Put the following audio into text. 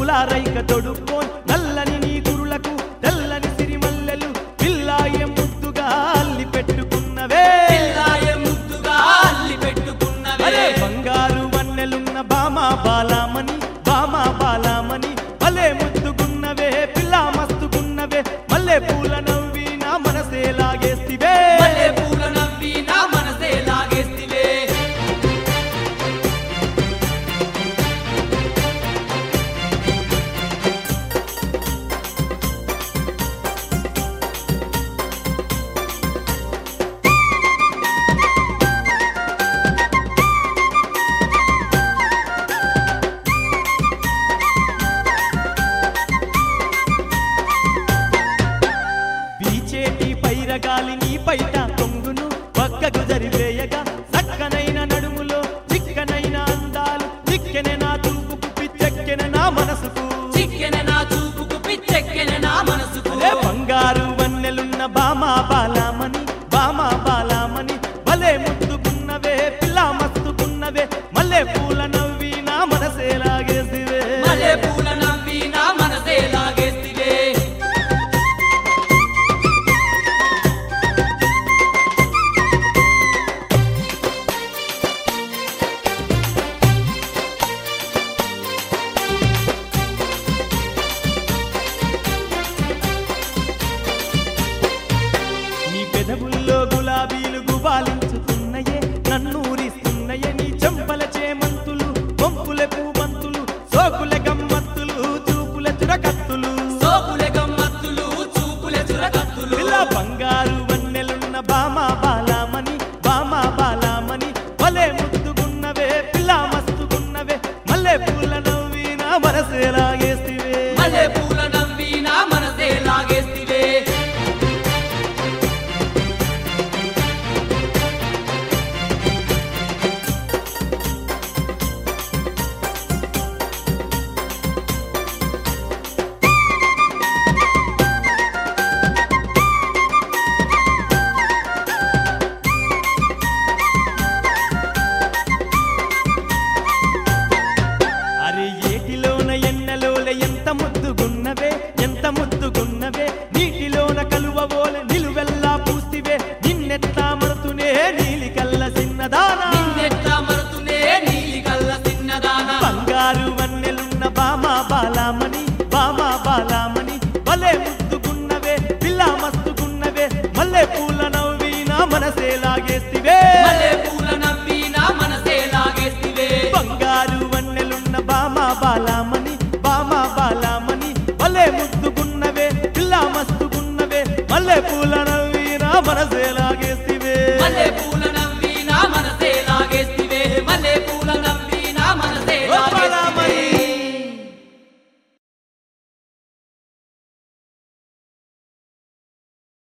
నల్లారైక తొడుక్కోన్ నల్లని నీ గురులకు తెల్లని సిరిమల్లెలు పిల్లాయ ముద్దుగా అల్లి పెట్టుకున్నవే పిల్లాయ ముద్దుగా అల్లి పెట్టుకున్నవే అరే బంగారు వన్నెలున్న బామా బాలామణి బామా బాలామణి భలే ముద్దుగున్నవే పిల్ల మస్తుగున్నవే మల్లె పూల నవ్వి నా మనసే లాగేస్తివే మల్లె పూల నవ్వి నా మనసే లాగేస్తివే బీచేటి పైరగాలి నీ పైట కొంగును పక్కకు జరివేయగా చక్కనైన నడుములో చిక్కనైన అందాలు చిక్కెన నా తూపుకు పిచ్చెక్కెన నా మనసుకు చిక్కెన నా చూపుకు పిచ్చెక్కెన నా మనసుకు అరే బంగారు వన్నెలున్న బామా బాలామణి బామా బాలామణి భలే ముద్దుకున్నవే పిల్ల మస్తుకున్నవే మల్లె పూల నవ్వి నా మనసే లాగేసివే మల్లె పూల నవ్వి నా మనసే లాగేస్తివే నీ పెదవుల్లో గులాబీలు గుబాలించుతున్నయే నన్నూరిస్తున్నయే నీ చెంపల చేమంతులు కొంపుల పూబంతులు సోకుల గమ్మత్తులు చూపుల చురకత్తులు సోపుల గమ్మత్తులు చూపుల చురకత్తులు పిల్ల బంగారు వన్నెలున్న బామా బాలామణి బామా బాలామణి భలే ముద్దుగున్నవే పిల్ల మస్తుగున్నవే మల్లె పూల నవ్వి నా మనసే లాగేస్తివే మల్లె పూల నవ్వి నా